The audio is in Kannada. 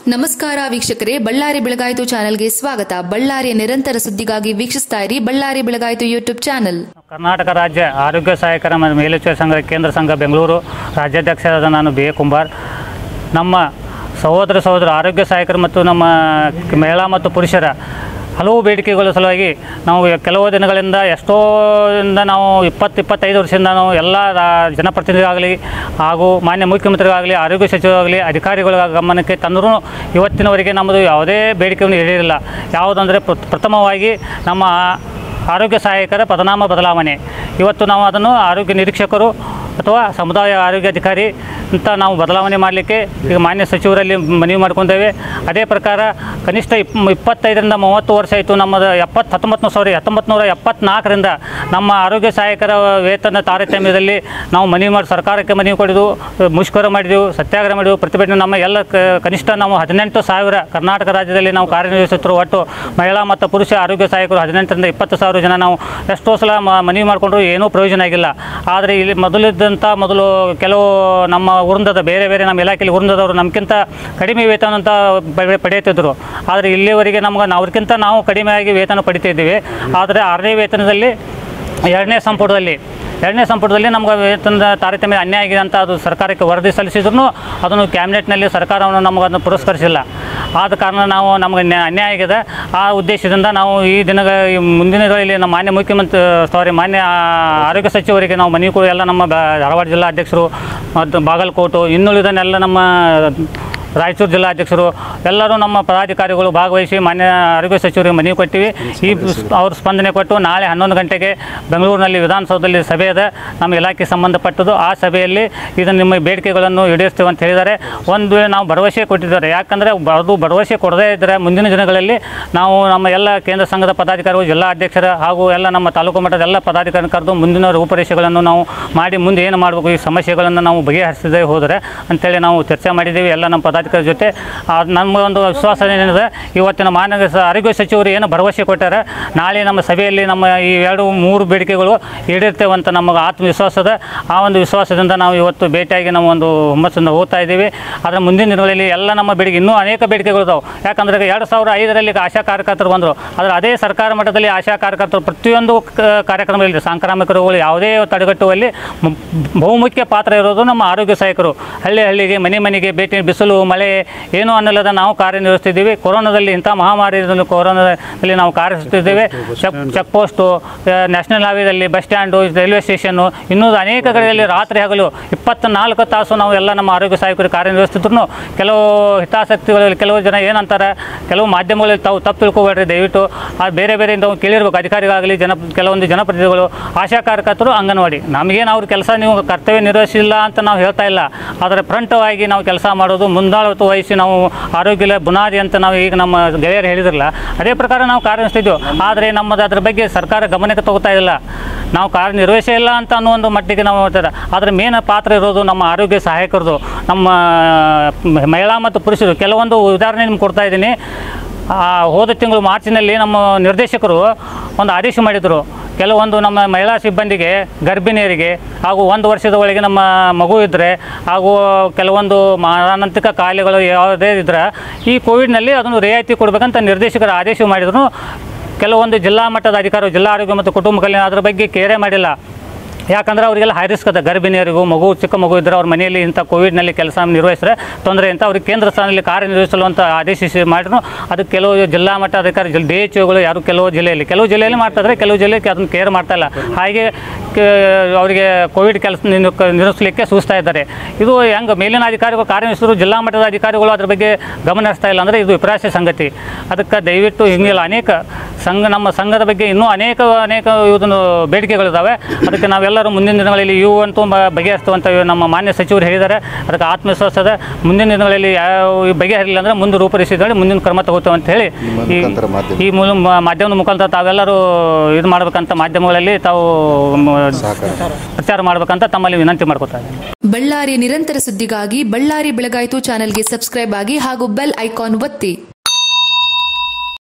ನಮಸ್ಕಾರ ವೀಕ್ಷಕರೇ ಬಳ್ಳಾರಿ ಬೆಳಗಾಯಿತು ಚಾನೆಲ್ಗೆ ಸ್ವಾಗತ ಬಳ್ಳಾರಿಯ ನಿರಂತರ ಸುದ್ದಿಗಾಗಿ ವೀಕ್ಷಿಸ್ತಾ ಇರಿ ಬಳ್ಳಾರಿ ಬೆಳಗಾಯಿತು ಯೂಟ್ಯೂಬ್ ಚಾನೆಲ್ ಕರ್ನಾಟಕ ರಾಜ್ಯ ಆರೋಗ್ಯ ಸಹಾಯಕರ ಮತ್ತು ಮೇಲ್ವಿಚಾರ ಸಂಘ ಕೇಂದ್ರ ಸಂಘ ಬೆಂಗಳೂರು ರಾಜ್ಯಾಧ್ಯಕ್ಷರಾದ ನಾನು ಬಿ ಎ ಕುಂಬಾರ್ ನಮ್ಮ ಸಹೋದರ ಸಹೋದರ ಆರೋಗ್ಯ ಸಹಾಯಕರು ಮತ್ತು ನಮ್ಮ ಮಹಿಳಾ ಮತ್ತು ಪುರುಷರ ಹಲವು ಬೇಡಿಕೆಗಳ ಸಲುವಾಗಿ ನಾವು ಕೆಲವು ದಿನಗಳಿಂದ ಎಷ್ಟೋ ಇಂದ ನಾವು ಇಪ್ಪತ್ತು ಇಪ್ಪತ್ತೈದು ವರ್ಷದಿಂದ ನಾವು ಎಲ್ಲ ರಾ- ಜನಪ್ರತಿನಿಧಿಗಳಾಗಲಿ ಹಾಗೂ ಮಾನ್ಯ ಮುಖ್ಯಮಂತ್ರಿಗಳಾಗಲಿ ಆರೋಗ್ಯ ಸಚಿವರಾಗಲಿ ಅಧಿಕಾರಿಗಳ ಗಮನಕ್ಕೆ ತಂದರೂ ಇವತ್ತಿನವರೆಗೆ ನಮ್ಮದು ಯಾವುದೇ ಬೇಡಿಕೆಯನ್ನು ಈಡೇರಿಲ್ಲ ಯಾವುದಂದರೆ ಪ್ರ- ಪ್ರಥಮವಾಗಿ ನಮ್ಮ ಆರೋಗ್ಯ ಸಹಾಯಕರ ಪದನಾಮ ಬದಲಾವಣೆ ಇವತ್ತು ನಾವು ಅದನ್ನು ಆರೋಗ್ಯ ನಿರೀಕ್ಷಕರು ಅಥವಾ ಸಮುದಾಯ ಆರೋಗ್ಯಾಧಿಕಾರಿ ಅಂತ ನಾವು ಬದಲಾವಣೆ ಮಾಡಲಿಕ್ಕೆ ಈಗ ಮಾನ್ಯ ಸಚಿವರಲ್ಲಿ ಮನವಿ ಮಾಡ್ಕೊಂಡೇವೆ ಅದೇ ಪ್ರಕಾರ ಕನಿಷ್ಠ ಇಪ್ ಇಪ್ಪತ್ತೈದರಿಂದ ಮೂವತ್ತು ವರ್ಷ ಆಯಿತು ನಮ್ಮದು ಎಪ್ಪತ್ತು ಹತ್ತೊಂಬತ್ತು ಸಾರಿ ಹತ್ತೊಂಬತ್ತು ನೂರ ಎಪ್ಪತ್ನಾಲ್ಕರಿಂದ ನಮ್ಮ ಆರೋಗ್ಯ ಸಹಾಯಕರ ವೇತನ ತಾರತಮ್ಯದಲ್ಲಿ ನಾವು ಮನವಿ ಮಾಡಿ ಸರ್ಕಾರಕ್ಕೆ ಮನವಿ ಕೊಡಿದು ಮುಷ್ಕರ ಮಾಡಿದೆವು ಸತ್ಯಾಗ್ರಹ ಮಾಡಿದೆವು ಪ್ರತಿಭಟನೆ ನಮ್ಮ ಎಲ್ಲ ಕ- ಕನಿಷ್ಠ ನಾವು ಹದಿನೆಂಟು ಸಾವಿರ ಕರ್ನಾಟಕ ರಾಜ್ಯದಲ್ಲಿ ನಾವು ಕಾರ್ಯನಿರ್ವಹಿಸುತ್ತಿರುವ ಒಟ್ಟು ಮಹಿಳಾ ಮತ್ತು ಪುರುಷ ಆರೋಗ್ಯ ಸಹಾಯಕರು ಹದಿನೆಂಟರಿಂದ ಇಪ್ಪತ್ತು ಸಾವಿರ ಜನ ನಾವು ಎಷ್ಟೋ ಸಲ ಮ- ಮನವಿ ಮಾಡಿಕೊಂಡ್ರು ಏನೂ ಪ್ರಯೋಜನ ಆಗಿಲ್ಲ ಆದರೆ ಇಲ್ಲಿ ಮೊದಲಿದ್ದಂಥ ಮೊದಲು ಕೆಲವು ನಮ್ಮ ವೃಂದದ ಬೇರೆ ಬೇರೆ ನಮ್ಮ ಇಲಾಖೆಯಲ್ಲಿ ವೃಂದದವರು ನಮಗಿಂತ ಕಡಿಮೆ ವೇತನ ಅಂತ ಪಡೆ- ಪಡೆಯುತ್ತಿದ್ದರು ಆದರೆ ಇಲ್ಲಿವರೆಗೆ ನಮ್ಗೆ ನಾವು ಅವ್ರಿಗಿಂತ ನಾವು ಕಡಿಮೆಯಾಗಿ ವೇತನ ಪಡಿತಿದ್ದೀವಿ ಆದರೆ ಆರನೇ ವೇತನದಲ್ಲಿ ಎರಡನೇ ಸಂಪುಟದಲ್ಲಿ ಎರಡನೇ ಸಂಪುಟದಲ್ಲಿ ನಮ್ಗೆ ವೇತನದ ತಾರತಮ್ಯ ಅನ್ಯಾಯ ಆಗಿದೆ ಅಂತ ಅದು ಸರ್ಕಾರಕ್ಕೆ ವರದಿ ಸಲ್ಲಿಸಿದ್ರು ಅದನ್ನು ಕ್ಯಾಬಿನೆಟ್ನಲ್ಲಿ ಸರ್ಕಾರವನ್ನು ನಮಗೆ ಅದನ್ನು ಪುರಸ್ಕರಿಸಿಲ್ಲ ಆದ ಕಾರಣ ನಾವು ನಮಗೆ ನ್ಯಾ- ಅನ್ಯಾಯ ಆಗಿದೆ ಆ ಉದ್ದೇಶದಿಂದ ನಾವು ಈ ದಿನಗ ಈ ಮುಂದಿನ ದಿನಗಳಲ್ಲಿ ನಮ್ಮ ಮಾನ್ಯ ಮುಖ್ಯಮಂತ್ರಿ ಸಾರಿ ಮಾನ್ಯ ಆರೋಗ್ಯ ಸಚಿವರಿಗೆ ನಾವು ಮನವಿ ಕೂಡ ಎಲ್ಲ ನಮ್ಮ ಬ- ಧಾರವಾಡ ಜಿಲ್ಲಾ ಅಧ್ಯಕ್ಷರು ಮತ್ತು ಬಾಗಲಕೋಟು ಇನ್ನುಳಿದನ್ನೆಲ್ಲ ನಮ್ಮ ರಾಯಚೂರು ಜಿಲ್ಲಾಧ್ಯಕ್ಷರು ಎಲ್ಲರೂ ನಮ್ಮ ಪದಾಧಿಕಾರಿಗಳು ಭಾಗವಹಿಸಿ ಮಾನ್ಯ ಆರೋಗ್ಯ ಸಚಿವರಿಗೆ ಮನವಿ ಕೊಟ್ಟಿವಿ ಈ ಸ್- ಅವ್ರು ಸ್ಪಂದನೆ ಕೊಟ್ಟು ನಾಳೆ ಹನ್ನೊಂದು ಗಂಟೆಗೆ ಬೆಂಗಳೂರಿನಲ್ಲಿ ವಿಧಾನಸೌಧದಲ್ಲಿ ಸಭೆ ಇದೆ ನಮ್ಮ ಇಲಾಖೆ ಸಂಬಂಧಪಟ್ಟದ್ದು ಆ ಸಭೆಯಲ್ಲಿ ಇದನ್ನು ನಿಮ್ಮ ಬೇಡಿಕೆಗಳನ್ನು ಈಡೇರಿಸ್ತೀವಿ ಅಂತ ಹೇಳಿದ್ದಾರೆ ಒಂದು ವೇಳೆ ನಾವು ಭರವಸೆ ಕೊಟ್ಟಿದ್ದಾರೆ ಯಾಕಂದರೆ ಅದು ಭರವಸೆ ಕೊಡದೇ ಇದ್ದರೆ ಮುಂದಿನ ದಿನಗಳಲ್ಲಿ ನಾವು ನಮ್ಮ ಎಲ್ಲ ಕೇಂದ್ರ ಸಂಘದ ಪದಾಧಿಕಾರಿಗಳು ಜಿಲ್ಲಾ ಅಧ್ಯಕ್ಷರ ಹಾಗೂ ಎಲ್ಲ ನಮ್ಮ ತಾಲೂಕು ಮಟ್ಟದ ಎಲ್ಲ ಪದಾಧಿಕಾರಿ ಕರೆದು ಮುಂದಿನ ರೂಪರೇಷೆಗಳನ್ನು ನಾವು ಮಾಡಿ ಮುಂದೆ ಏನು ಮಾಡಬೇಕು ಈ ಸಮಸ್ಯೆಗಳನ್ನು ನಾವು ಬಗೆಹರಿಸದೇ ಹೋದರೆ ಅಂತೇಳಿ ನಾವು ಚರ್ಚೆ ಮಾಡಿದ್ದೀವಿ ಎಲ್ಲ ನಮ್ಮ ಪದಾಧಿಕಾರಿ ಜೊತೆ ಆ, ನಮ್ಮ ಒಂದು ವಿಶ್ವಾಸ ಏನಿದೆ ಇವತ್ತಿನ ಮಾನ್ಯ ಸ- ಆರೋಗ್ಯ ಸಚಿವರು ಏನು ಭರವಸೆ ಕೊಟ್ಟಾರೆ ನಾಳೆ ನಮ್ಮ ಸಭೆಯಲ್ಲಿ ನಮ್ಮ ಈ ಎರಡು ಮೂರು ಬೇಡಿಕೆಗಳು ಈಡೇರ್ತೇವೆ ಅಂತ ನಮಗೆ ಆತ್ಮವಿಶ್ವಾಸದ ಆ ಒಂದು ವಿಶ್ವಾಸದಿಂದ ನಾವು ಇವತ್ತು ಭೇಟಿಯಾಗಿ ನಾವು ಒಂದು ಹುಮ್ಮಸ್ಸಿಂದ ಹೋಗ್ತಾ ಇದ್ದೀವಿ ಅದರ ಮುಂದಿನ ದಿನಗಳಲ್ಲಿ ಎಲ್ಲ ನಮ್ಮ ಬೇಡಿಕೆ ಇನ್ನೂ ಅನೇಕ ಬೇಡಿಕೆಗಳು ಇದಾವೆ ಯಾಕಂದರೆ ಎರಡು ಸಾವಿರ ಐದರಲ್ಲಿ ಆಶಾ ಕಾರ್ಯಕರ್ತರು ಬಂದರು ಆದರೆ ಅದೇ ಸರ್ಕಾರ ಮಟ್ಟದಲ್ಲಿ ಆಶಾ ಕಾರ್ಯಕರ್ತರು ಪ್ರತಿಯೊಂದು ಕ- ಕಾರ್ಯಕ್ರಮದಲ್ಲಿ ಸಾಂಕ್ರಾಮಿಕ ರೋಗಗಳು ಯಾವುದೇ ತಡೆಗಟ್ಟುವಲ್ಲಿ ಮು- ಬಹುಮುಖ್ಯ ಪಾತ್ರ ಇರೋದು ನಮ್ಮ ಆರೋಗ್ಯ ಸಹಾಯಕರು ಹಳ್ಳಿ ಹಳ್ಳಿಗೆ ಮನೆ ಮನೆಗೆ ಭೇಟಿ ಬಿಸಿಲು ಮಳೆ ಏನೂ ಅನ್ನಲ್ಲದ ನಾವು ಕಾರ್ಯನಿರ್ವಹಿಸ್ತಿದ್ದೀವಿ ಕೊರೋನಾದಲ್ಲಿ ಇಂಥ ಮಹಾಮಾರಿಯಲ್ಲಿ ಕೊರೋನಾದಲ್ಲಿ ನಾವು ಕಾರ್ಯನಿರ್ವಹಿಸ್ತಿದ್ದೇವೆ ಚೆಕ್ ಚೆಕ್ ಪೋಸ್ಟು ನ್ಯಾಷನಲ್ ಹೈವೇದಲ್ಲಿ ಬಸ್ ಸ್ಟ್ಯಾಂಡು ರೈಲ್ವೆ ಸ್ಟೇಷನ್ನು ಇನ್ನೂ ಅನೇಕ ಕಡೆಯಲ್ಲಿ ರಾತ್ರಿ ಹಗಲು ಇಪ್ಪತ್ನಾಲ್ಕು ತಾಸು ನಾವು ಎಲ್ಲ ನಮ್ಮ ಆರೋಗ್ಯ ಸಹಾಯಕರು ಕಾರ್ಯನಿರ್ವಹಿಸ್ತಿದ್ರು ಕೆಲವು ಹಿತಾಸಕ್ತಿಗಳಲ್ಲಿ ಕೆಲವು ಜನ ಏನಂತಾರೆ ಕೆಲವು ಮಾಧ್ಯಮಗಳಲ್ಲಿ ತಾವು ತಪ್ಪು ತಿಳ್ಕೊಬೇಡ್ರಿ ದಯವಿಟ್ಟು ಆ ಬೇರೆ ಬೇರೆ ನಾವು ಕೇಳಿರ್ಬೇಕು ಅಧಿಕಾರಿಗಳಾಗಲಿ ಜನ ಕೆಲವೊಂದು ಜನಪ್ರತಿನಿಧಿಗಳು ಆಶಾ ಕಾರ್ಯಕರ್ತರು ಅಂಗನವಾಡಿ ನಮಗೇನು ಅವ್ರ ಕೆಲಸ ನೀವು ಕರ್ತವ್ಯ ನಿರ್ವಹಿಸಿಲ್ಲ ಅಂತ ನಾವು ಹೇಳ್ತಾ ಇಲ್ಲ ಆದರೆ ಫ್ರಂಟವಾಗಿ ನಾವು ಕೆಲಸ ಮಾಡೋದು ಮುಂದಾಳತ್ವ ವಹಿಸಿ ನಾವು ಆರೋಗ್ಯ ಬುನಾದಿ ಅಂತ ನಾವು ಈಗ ನಮ್ಮ ಗೆಳೆಯರು ಹೇಳಿದ್ರಲ್ಲ ಅದೇ ಪ್ರಕಾರ ನಾವು ಕಾರ್ಯನಿರ್ವಹಿಸ್ತಿದ್ದೆವು ಆದರೆ ನಮ್ಮದು ಅದ್ರ ಬಗ್ಗೆ ಸರ್ಕಾರ ಗಮನಕ್ಕೆ ತಗೋತಾ ಇಲ್ಲ ನಾವು ಕಾರ್ಯನಿರ್ವಹಿಸೇ ಇಲ್ಲ ಅಂತ ಅನ್ನೋ ಒಂದು ಮಟ್ಟಿಗೆ ನಾವು ಹೇಳ್ತಾರೆ ಆದರೆ ಮೇನ್ ಪಾತ್ರ ಇರೋದು ನಮ್ಮ ಆರೋಗ್ಯ ಸಹಾಯಕರದು ನಮ್ಮ ಮಹಿಳಾ ಮತ್ತು ಪುರುಷರು ಕೆಲವೊಂದು ಉದಾಹರಣೆ ನಿಮ್ಗೆ ಕೊಡ್ತಾ ಇದ್ದೀನಿ ಆ, ಹೋದ ತಿಂಗಳು ಮಾರ್ಚಿನಲ್ಲಿ ನಮ್ಮ ನಿರ್ದೇಶಕರು ಒಂದು ಆದೇಶ ಮಾಡಿದರು ಕೆಲವೊಂದು ನಮ್ಮ ಮಹಿಳಾ ಸಿಬ್ಬಂದಿಗೆ ಗರ್ಭಿಣಿಯರಿಗೆ ಹಾಗೂ ಒಂದು ವರ್ಷದ ಒಳಗೆ ನಮ್ಮ ಮಗು ಇದ್ದರೆ ಹಾಗೂ ಕೆಲವೊಂದು ಮಾರಣಾಂತಿಕ ಕಾಯಿಲೆಗಳು ಯಾವುದೇ ಇದ್ದರೆ ಈ ಕೋವಿಡ್ನಲ್ಲಿ ಅದನ್ನು ರಿಯಾಯಿತಿ ಕೊಡಬೇಕಂತ ನಿರ್ದೇಶಕರು ಆದೇಶ ಮಾಡಿದ್ರು ಕೆಲವೊಂದು ಜಿಲ್ಲಾ ಮಟ್ಟದ ಅಧಿಕಾರಿ ಜಿಲ್ಲಾ ಆರೋಗ್ಯ ಮತ್ತು ಕುಟುಂಬ ಕಲ್ಯಾಣ ಅದ್ರ ಬಗ್ಗೆ ಕೇರೆ ಮಾಡಿಲ್ಲ ಯಾಕಂದ್ರೆ ಅವರಿಗೆಲ್ಲ ಹೈ ರಿಸ್ಕ್ ಅದ ಗರ್ಭಿಣಿಯರಿಗೂ ಮಗು ಚಿಕ್ಕ ಮಗು ಇದ್ದರೆ ಅವ್ರ ಮನೆಯಲ್ಲಿ ಇಂಥ ಕೋವಿಡ್ನಲ್ಲಿ ಕೆಲಸ ನಿರ್ವಹಿಸಿದ್ರೆ ತೊಂದರೆ ಅಂತ ಅವ್ರಿಗೆ ಕೇಂದ್ರ ಸ್ಥಾನದಲ್ಲಿ ಕಾರ್ಯನಿರ್ವಹಿಸಲು ಅಂತ ಆದೇಶಿಸಿ ಮಾಡಿದ್ರು ಅದಕ್ಕೆ ಕೆಲವು ಜಿಲ್ಲಾ ಮಟ್ಟ ಅಧಿಕಾರಿ ಜಿಲ್ ಡಿ ಎಚ್ ಒಗಳು ಯಾರು ಕೆಲವು ಜಿಲ್ಲೆಯಲ್ಲಿ ಕೆಲವು ಜಿಲ್ಲೆಯಲ್ಲಿ ಮಾಡ್ತಾಯಿದ್ರೆ ಕೆಲವು ಜಿಲ್ಲೆಗೆ ಅದನ್ನು ಕೇರ್ ಮಾಡ್ತಾ ಇಲ್ಲ ಹಾಗೆ ಕ- ಅವರಿಗೆ ಕೋವಿಡ್ ಕೆಲಸ ನಿರ್ವಹಿಸಲಿಕ್ಕೆ ಸೂಚಿಸ್ತಾ ಇದ್ದಾರೆ ಇದು ಹೆಂಗೆ ಮೇಲಿನ ಅಧಿಕಾರಿಗಳು ಕಾರ್ಯನಿರ್ವಹಿಸಿದ್ರು ಜಿಲ್ಲಾ ಮಟ್ಟದ ಅಧಿಕಾರಿಗಳು ಅದ್ರ ಬಗ್ಗೆ ಗಮನ ಹರಿಸ್ತಾ ಇಲ್ಲ ಅಂದರೆ ಇದು ವಿಪರಾಶ ಸಂಗತಿ ಅದಕ್ಕೆ ದಯವಿಟ್ಟು ಹಿಂಗೆಲ್ಲ ಅನೇಕ ಸಂಘ ನಮ್ಮ ಸಂಘದ ಬಗ್ಗೆ ಇನ್ನೂ ಅನೇಕ ಅನೇಕ ಇದನ್ನು ಬೇಡಿಕೆಗಳಿದ್ದಾವೆ ಅದಕ್ಕೆ ನಾವೆಲ್ಲರೂ ಮುಂದಿನ ದಿನಗಳಲ್ಲಿ ಇವು ಅಂತೂ ಬ- ಬಗೆಹರಿಸ್ತೇವೆ ಅಂತ ನಮ್ಮ ಮಾನ್ಯ ಸಚಿವರು ಹೇಳಿದ್ದಾರೆ ಅದಕ್ಕೆ ಆತ್ಮವಿಶ್ವಾಸದ ಮುಂದಿನ ದಿನಗಳಲ್ಲಿ ಯಾವ ಈ ಬಗೆಹರಿಲ್ಲ ಅಂದರೆ ಮುಂದೆ ರೂಪುರೇಷಿದಲ್ಲಿ ಮುಂದಿನ ಕ್ರಮ ತಗೋತೇವೆ ಅಂತ ಹೇಳಿ ಈ ಮುಖಾಂತರ ಮಾಧ್ಯಮ. ಈ ಮೂಲ ಮ- ಮಾಧ್ಯಮದ ಮುಖಾಂತರ ತಾವೆಲ್ಲರೂ ಇದು ಮಾಡ್ಬೇಕಂತ ಮಾಧ್ಯಮಗಳಲ್ಲಿ ತಾವು ಮ- ಸಹಕಾರ ಪ್ರಚಾರ ಮಾಡ್ಬೇಕಂತ ತಮ್ಮಲ್ಲಿ ವಿನಂತಿ ಮಾಡ್ಕೊತಾ ಇದ್ದೀನಿ ಬಳ್ಳಾರಿಯ ನಿರಂತರ ಸುದ್ದಿಗಾಗಿ ಬಳ್ಳಾರಿ ಬೆಳಗಾಯಿತು ಚಾನೆಲ್ಗೆ ಸಬ್ಸ್ಕ್ರೈಬ್ ಆಗಿ ಹಾಗೂ ಬೆಲ್ ಐಕಾನ್ ಒತ್ತಿ